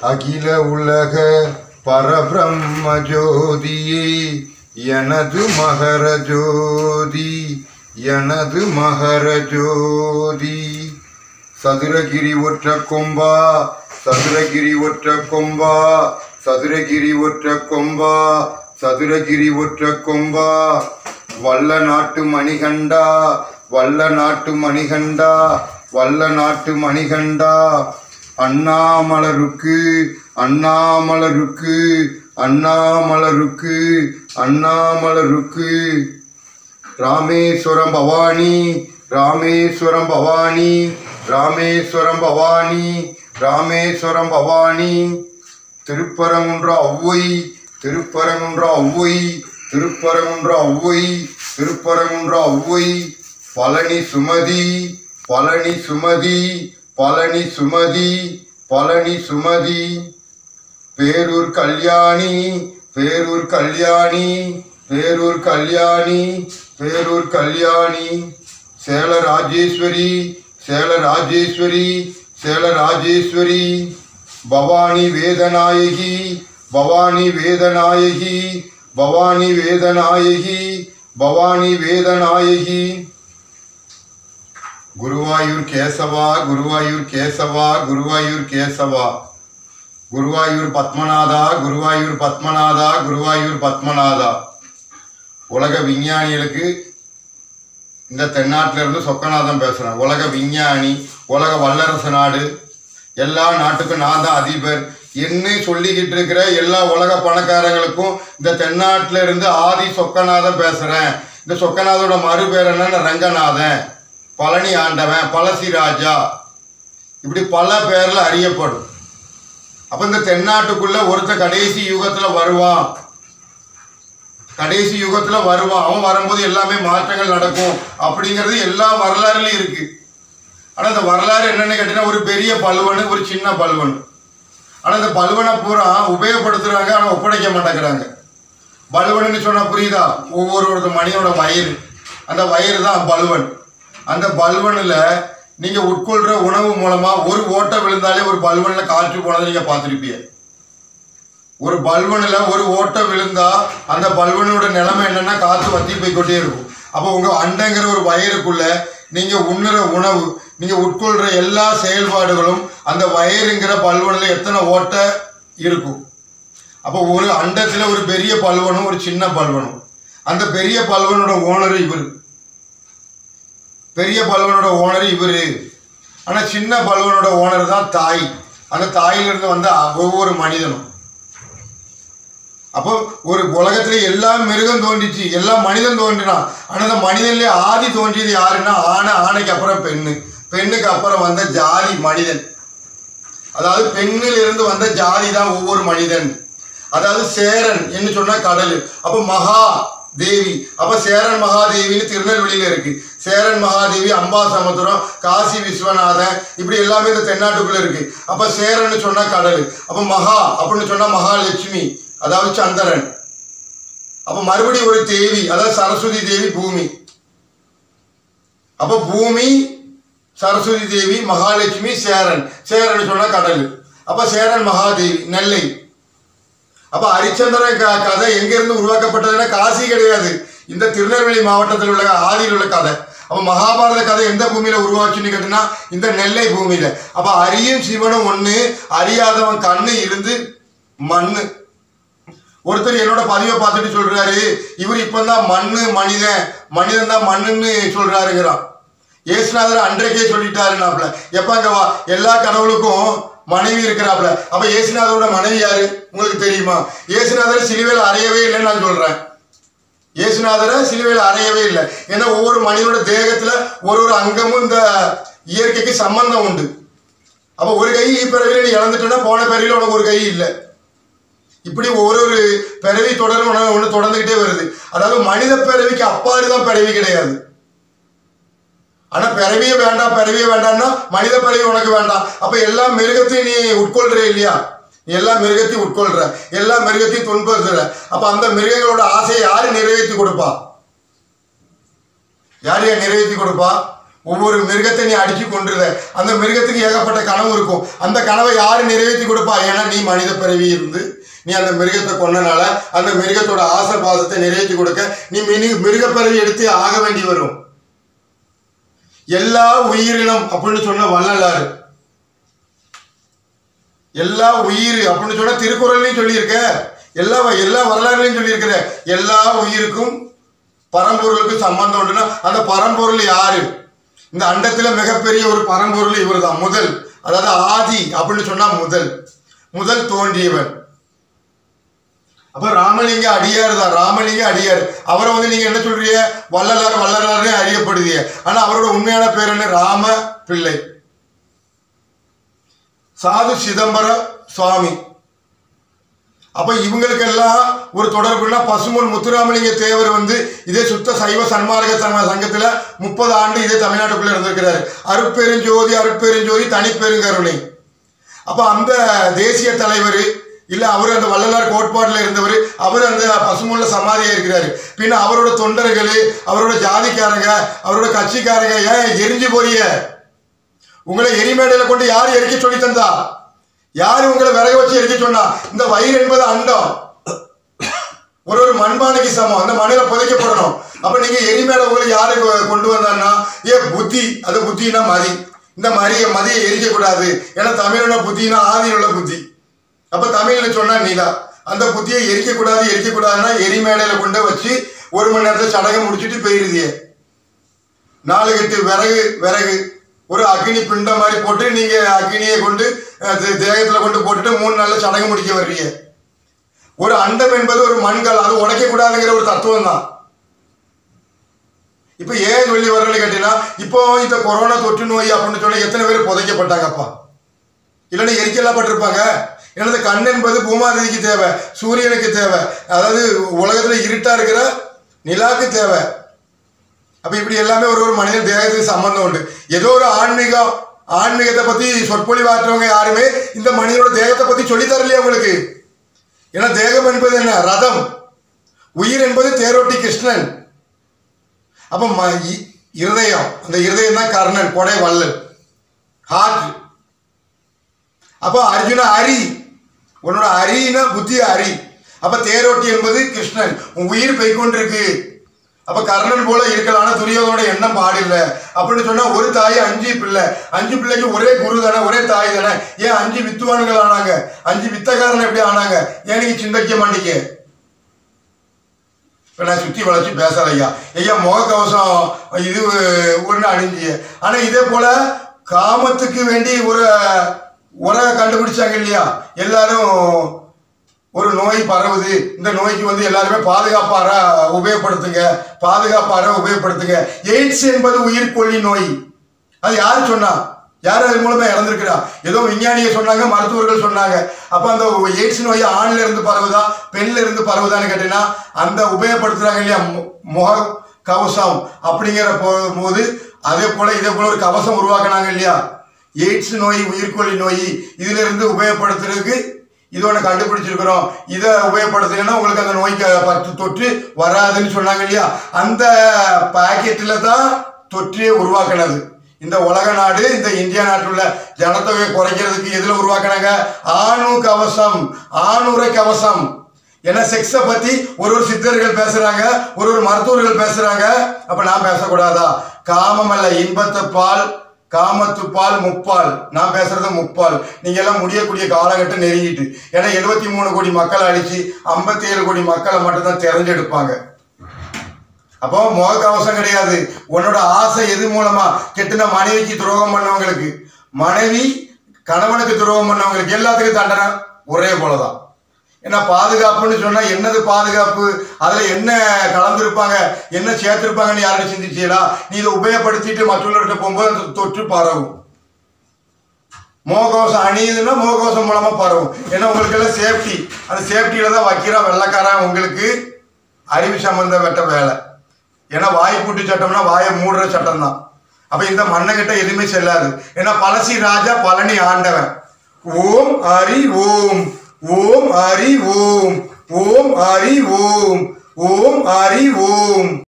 அகில உலக பரபிரம்ம ஜோதியே எனது மகர ஜோதி எனது மகர ஜோதி சதுரகிரி ஒற்ற கொம்பா சதுரகிரி ஒற்ற கொம்பா சதுரகிரி ஒற்ற கொம்பா சதுரகிரி ஒற்ற கொம்பா வல்ல நாட்டு மணிகண்டா வல்ல நாட்டு மணிகண்டா வல்ல நாட்டு மணிகண்டா அண்ணாமலருக்கு அண்ணாமலருக்கு அண்ணாமலருக்கு அண்ணாமலருக்கு ராமேஸ்வரம் பவானி ராமேஸ்வரம் பவானி ராமேஸ்வரம் பவானி ராமேஸ்வரம் பவானி திருப்பரங்குன்ற ஒவ்வை திருப்பரங்குன்ற ஒவ்வை திருப்பரங்குன்ற ஒவ்வை திருப்பரங்குன்ற ஒவ்வை பழனி சுமதி பழனி சுமதி பழனி சுமதி பழனி சுமதி பேரூர் கல்யாணி பேரூர் கல்யாணி பேரூர் கல்யாணி பேரூர் கல்யாணி சேல ராஜேஸ்வரி சேல ராஜேஸ்வரி சேல ராஜேஸ்வரி பவானி வேதநாயகி பவானி வேதநாயகி பவானி வேதநாயகி பவானி வேதநாயகி குருவாயூர் கேசவா குருவாயூர் கேசவா குருவாயூர் கேசவா குருவாயூர் பத்மநாதா குருவாயூர் பத்மநாதா குருவாயூர் பத்மநாதா உலக விஞ்ஞானிகளுக்கு இந்த தென்னாட்டில இருந்து சொக்கநாதன் பேசுறேன் உலக விஞ்ஞானி உலக வல்லரசு நாடு எல்லா நாட்டுக்கும் நான் தான் அதிபர் என்ன சொல்லிக்கிட்டு இருக்கிற எல்லா உலக பணக்காரங்களுக்கும் இந்த தென்னாட்டில இருந்து ஆதி சொக்கநாதன் பேசுறேன் இந்த சொக்கநாதோட மறுபேர் என்னன்னா ரங்கநாதன் பழனி ஆண்டவன் பழசி ராஜா இப்படி பல பேர்ல அறியப்படும் அப்ப இந்த தென்னாட்டுக்குள்ள ஒருத்த கடைசி யுகத்துல வருவான் கடைசி யுகத்துல வருவான் அவன் வரும்போது எல்லாமே மாற்றங்கள் நடக்கும் அப்படிங்கிறது எல்லா வரலாறுலயும் இருக்கு ஆனா இந்த வரலாறு என்னன்னு கேட்டீங்கன்னா ஒரு பெரிய பல்வனு ஒரு சின்ன பல்வன் ஆனா இந்த பல்வனை பூரா உபயோகப்படுத்துறாங்க ஆனா ஒப்படைக்க மாட்டேங்கிறாங்க பல்வன்னு சொன்னா புரியுதா ஒவ்வொரு ஒரு மனிதனோட வயிறு அந்த வயிறு தான் பல்வன் அந்த பல்வனில் நீங்க உட்கொள்ற உணவு மூலமா ஒரு ஓட்டை விழுந்தாலே ஒரு பல்வன்ல காற்று போனதை நீங்க பார்த்துருப்பீங்க ஒரு பல்வனில் ஒரு ஓட்டை விழுந்தா அந்த பல்வனோட நிலைமை என்னன்னா காற்று வத்தி போய்க்கொண்டே இருக்கும் அப்போ உங்க அண்டைங்கிற ஒரு வயிறுக்குள்ள நீங்க உண்ணுற உணவு நீங்க உட்கொள்ற எல்லா செயல்பாடுகளும் அந்த வயிறுங்கிற பல்வனில் எத்தனை ஓட்டை இருக்கும் அப்போ ஒரு அண்டத்துல ஒரு பெரிய பல்வனும் ஒரு சின்ன பல்வனும் அந்த பெரிய பல்வனோட ஓனர் இவர் பெரிய பல்வனோட ஓனர் இவரு ஆனா சின்ன பல்வனோட ஓனர் தான் தாய் அந்த தாயிலிருந்து வந்த ஒவ்வொரு மனிதனும் அப்போ ஒரு உலகத்துல எல்லா மிருகம் தோன்றிச்சு எல்லா மனிதன் தோன்றினான் ஆனா அந்த மனிதன்லயே ஆதி தோன்றியது யாருன்னா ஆணை ஆணைக்கு அப்புறம் பெண்ணு பெண்ணுக்கு அப்புறம் வந்த ஜாதி மனிதன் அதாவது பெண்ணில் இருந்து வந்த ஜாதி தான் ஒவ்வொரு மனிதன் அதாவது சேரன் என்று சொன்னா கடல் அப்ப மகா தேவி அப்ப சேரன் மகாதேவின்னு திருநெல்வேலியில இருக்கு சேரன் மகாதேவி அம்பா சமுத்திரம் காசி விஸ்வநாதன் இப்படி எல்லாமே இந்த தென்னாட்டுக்குள்ள இருக்கு அப்ப சேரன்னு சொன்னா கடல் அப்ப மகா அப்படின்னு சொன்னா மகாலட்சுமி அதாவது சந்திரன் அப்ப மறுபடியும் ஒரு தேவி அதாவது சரஸ்வதி தேவி பூமி அப்ப பூமி சரஸ்வதி தேவி மகாலட்சுமி சேரன் சேரன் சொன்னா கடல் அப்ப சேரன் மகாதேவி நெல்லை அப்ப ஹரிச்சந்திரன் க- கதை எங்க இருந்து உருவாக்கப்பட்டதுன்னா காசி கிடையாது இந்த திருநெல்வேலி மாவட்டத்தில் உள்ள ஆதியில் உள்ள கதை அப்ப மகாபாரத கதை எந்த பூமியில உருவாச்சுன்னு கேட்டீங்கன்னா இந்த நெல்லை பூமியில அப்ப அரியும் சிவனும் ஒண்ணு அறியாதவன் கண்ணு இருந்து மண்ணு ஒருத்தர் என்னோட பதிவை பார்த்துட்டு சொல்றாரு இவர் இப்பதான் மண்ணு மனிதன் மனிதன் தான் மண்ணுன்னு சொல்றாருங்கிறான் ஏசுநாதர் அன்றைக்கே சொல்லிட்டாருனாப்ல எப்ப அங்க வா எல்லா கடவுளுக்கும் மனைவி இருக்கிறாப்ல அப்ப ஏசுநாதரோட மனைவி யாரு உங்களுக்கு தெரியுமா ஏசுநாதர் சிலுவையில் அறையவே இல்லைன்னு நான் சொல்றேன் இயேசுநாதரை சிலுவையில் அறையவே இல்லை ஏன்னா ஒவ்வொரு மனிதனோட தேகத்துல ஒரு ஒரு அங்கமும் இந்த இயற்கைக்கு சம்பந்தம் உண்டு அப்ப ஒரு கை பிறவில நீ இழந்துட்டேன்னா போன பிறவில உனக்கு ஒரு கை இல்லை இப்படி ஒரு ஒரு பிறவி தொடர் உன- ஒண்ணு தொடர்ந்துகிட்டே வருது அதாவது மனித பிறவிக்கு அப்பாறு தான் பிறவி கிடையாது ஆனா பிறவியே வேண்டாம் பிறவியே வேண்டாம்னா மனித பிறவி உனக்கு வேண்டாம் அப்ப எல்லா மிருகத்தையும் நீ உட்கொள்ற இல்லையா நீ எல்லா மிருகத்தையும் உட்கொள்ற எல்லா மிருகத்தையும் துன்புறுத்துற அப்ப அந்த மிருகங்களோட ஆசையை யாரு நிறைவேற்றி கொடுப்பா யார் யார் நிறைவேற்றி கொடுப்பா ஒவ்வொரு மிருகத்தை நீ அடிச்சு கொண்டுருத அந்த மிருகத்துக்கு ஏகப்பட்ட கனவு இருக்கும் அந்த கனவை யாரு நிறைவேற்றி கொடுப்பா ஏன்னா நீ மனித பிறவி இருந்து நீ அந்த மிருகத்தை கொன்னனால அந்த மிருகத்தோட ஆசை பாசத்தை நிறைவேற்றி கொடுக்க நீ மினி மிருக பிறவி எடுத்து ஆக வேண்டி வரும் எல்லா உயிரினம் அப்படின்னு சொன்ன வள்ளலாறு எல்லா உயிர் அப்படின்னு சொன்னா திருக்குறள்லையும் சொல்லியிருக்க எல்லா எல்லா வரலாறுலையும் சொல்லியிருக்கிற எல்லா உயிருக்கும் பரம்பொருளுக்கும் சம்பந்தம் உண்டுன்னா அந்த பரம்பொருள் யாரு இந்த அண்டத்துல மிகப்பெரிய ஒரு பரம்பொருள் இவர்தான் முதல் அதாவது ஆதி அப்படின்னு சொன்னா முதல் முதல் தோன்றியவன் அப்ப ராமலிங்க அடியார் தான் ராமலிங்க அடியார் அவரை வந்து நீங்க என்ன சொல்றீங்க வள்ளலார் வள்ளலார்னு அறியப்படுதீங்க ஆனா அவரோட உண்மையான பேர் என்ன ராம பிள்ளை சாது சிதம்பர சுவாமி அப்ப இவங்களுக்கெல்லாம் ஒரு தொடர்புனா பசுமன் முத்துராமலிங்க தேவர் வந்து இதே சுத்த சைவ சன்மார்க்க சங்க- சங்கத்துல முப்பது ஆண்டு இதே தமிழ்நாட்டுக்குள்ள இருந்திருக்கிறாரு அருட்பெருஞ்சோதி அருட்பெருஞ்சோதி தனிப்பெருங்கருணை அப்ப அந்த தேசிய தலைவர் இல்ல அவர் அந்த வள்ளலார் கோட்பாடுல இருந்தவர் அவர் அந்த பசுமுள்ள சமாதியா இருக்கிறாரு பின்ன அவரோட தொண்டர்கள் அவரோட ஜாதிக்காரங்க அவரோட கட்சிக்காரங்க ஏன் எரிஞ்சு போறிய உங்களை எரிமேடையில கொண்டு யார் எரிக்க சொல்லி தந்தா யார் உங்களை விறகு வச்சு எரிக்க சொன்னா இந்த வயிறு என்பது அண்டம் ஒரு ஒரு மண்பானைக்கு சமம் அந்த மண்ணில புதைக்கப்படணும் அப்ப நீங்க எரிமேடை உங்களுக்கு யாரு கொ- கொண்டு வந்தான்னா ஏ புத்தி அது புத்தினா மதி இந்த மரிய மதியை எரிக்க கூடாது ஏன்னா தமிழோட புத்தினா ஆதியில் உள்ள புத்தி அப்ப தமிழ்ல சொன்னா நீதா அந்த புத்தியை எரிக்க கூடாது எரிக்க கூடாதுன்னா எரிமேடையில கொண்டு வச்சு ஒரு மணி நேரத்துல சடங்கு முடிச்சிட்டு போயிருதியே நாலு கட்டு விறகு விறகு ஒரு அக்னி பிண்டம் மாதிரி போட்டு நீங்க அக்னியை கொண்டு அஹ், தே- தேகத்துல கொண்டு போட்டுட்டு மூணு நாள்ல சடங்கு முடிக்க வர்றீங்க ஒரு அண்டம் என்பது ஒரு மண்கள் அது உடைக்க கூடாதுங்கிற ஒரு தத்துவம் தான் இப்ப ஏன் சொல்லி வரல கேட்டீங்கன்னா இப்போ இந்த கொரோனா தொற்று நோய் அப்படின்னு சொன்னா எத்தனை பேர் புதைக்கப்பட்டாங்கப்பா இல்லைன்னா எரிக்கலாம் பட்டிருப்பாங்க எனது கண் என்பது பூமாதேவிக்கு தேவை சூரியனுக்கு தேவை அதாவது உலகத்துல இருட்டா இருக்கிற நிலாக்கு தேவை அப்ப இப்படி எல்லாமே ஒரு ஒரு மனிதன் தேகத்துக்கு சம்பந்தம் உண்டு ஏதோ ஒரு ஆன்மீகம் ஆன்மீகத்தை பத்தி சொற்பொழிவாற்றவங்க யாருமே இந்த மனிதனோட தேகத்தை பத்தி சொல்லி தரலையே உங்களுக்கு ஏன்னா தேகம் என்பது என்ன ரதம் உயிர் என்பது தேரோட்டி கிருஷ்ணன் அப்ப ம- இ- இருதயம் அந்த இருதயம் தான் கர்ணன் கொடை வள்ளல் ஹார்ட் அப்போ அர்ஜுன அரி உன்னோட அரினா புத்தி அரி அப்ப தேரோட்டி என்பது கிருஷ்ணன் உன் உயிர் போய்க்கொண்டிருக்கு அப்ப கர்ணன் போல இருக்கலாம் ஆனா துரியோதனோட எண்ணம் பாடில்ல அப்படின்னு சொன்னா ஒரு தாய் அஞ்சு பிள்ளை அஞ்சு பிள்ளைக்கு ஒரே குரு தானே ஒரே தாய் தானே ஏன் அஞ்சு வித்துவான்கள் ஆனாங்க அஞ்சு வித்தக்காரன் எப்படி ஆனாங்க ஏன் நீங்க சிந்திக்க மாட்டீங்க இப்ப நான் சுத்தி வளைச்சு பேசல ஐயா ஐயா முகக்கவசம் இது ஒன்று அணிஞ்சிய ஆனா இதே போல காமத்துக்கு வேண்டி ஒரு உரை கண்டுபிடிச்சாங்க இல்லையா எல்லாரும் ஒரு நோய் பரவுது இந்த நோய்க்கு வந்து எல்லாருமே பாதுகாப்பார உபயோகப்படுத்துங்க பாதுகாப்பார உபயோகப்படுத்துங்க எய்ட்ஸ் என்பது உயிர்கொல்லி நோய் அது யார் சொன்னா யார் அது மூலமா இறந்துருக்கிறா ஏதோ விஞ்ஞானிக சொன்னாங்க மருத்துவர்கள் சொன்னாங்க அப்ப அந்த எய்ட்ஸ் நோய் ஆண்ல இருந்து பரவுதா பெண்ல இருந்து பரவுதான்னு கேட்டீங்கன்னா அந்த உபயோகப்படுத்துறாங்க இல்லையா மு- முக கவசம் அப்படிங்கிற போ- போது அதே போல இதே போல ஒரு கவசம் உருவாக்குனாங்க இல்லையா எய்ட்ஸ் நோய் உயிர்கொல்லி நோய் இதுல இருந்து உபயோகப்படுத்துறதுக்கு இது ஒன்று கண்டுபிடிச்சிருக்கிறோம் இதை உபயோகப்படுத்துங்கன்னா உங்களுக்கு அந்த நோய்க்கு பத்து தொற்று வராதுன்னு சொன்னாங்க இல்லையா அந்த பாக்கெட்டில் தான் தொற்றையே உருவாக்கினது இந்த உலக நாடு இந்த இந்தியா நாட்டில் உள்ள ஜனத்தொகையை குறைக்கிறதுக்கு எதில் உருவாக்குனாங்க ஆணு கவசம் ஆணுரை கவசம் ஏன்னா செக்ஸை பத்தி ஒரு ஒரு சித்தர்கள் பேசுறாங்க ஒரு ஒரு மருத்துவர்கள் பேசுறாங்க அப்ப நான் பேசக்கூடாதா காமம் அல்ல இன்பத்து பால் காமத்து பால் முப்பால் நான் பேசுறது முப்பால் நீங்க எல்லாம் முடியக்கூடிய காலகட்டம் நெருங்கிட்டு ஏன்னா எழுபத்தி மூணு கோடி மக்களை அழிச்சு ஐம்பத்தி ஏழு கோடி மக்களை மட்டும்தான் தெரிஞ்செடுப்பாங்க அப்போ முகக்கவசம் கிடையாது உன்னோட ஆசை எது மூலமா கெட்டுன மனைவிக்கு துரோகம் பண்ணவங்களுக்கு மனைவி கணவனுக்கு துரோகம் பண்ணவங்களுக்கு எல்லாத்துக்கும் தண்டனை ஒரே போலதான் ஏன்னா பாதுகாப்புன்னு சொன்னா என்னது பாதுகாப்பு அதுல என்ன கலந்துருப்பாங்க என்ன சேர்த்திருப்பாங்கன்னு யாரும் சிந்திச்சீங்களா நீ இதை உபயோகப்படுத்திட்டு மற்றவர்கள்ட்ட போகும்போது அந்த தொற்று பரவும் முகக்கவசம் அணியுதுன்னா முகக்கவசம் மூலமா பரவும் ஏன்னா உங்களுக்கு எல்லாம் சேஃப்டி அந்த சேஃப்டியில தான் வைக்கிறான் வெள்ளக்காரன் உங்களுக்கு அறிவு சம்பந்தப்பட்ட வேலை ஏன்னா வாய் பூட்டு சட்டம்னா வாயை மூடுற சட்டம் தான் அப்ப இந்த மண்ணகிட்ட எதுவுமே செல்லாது ஏன்னா பழசி ராஜா பழனி ஆண்டவன் ஓம் ஹரி ஓம் ஓம் ஹரி ஓம் ஓம் ஹரி ஓம் ஓம் ஹரி ஓம்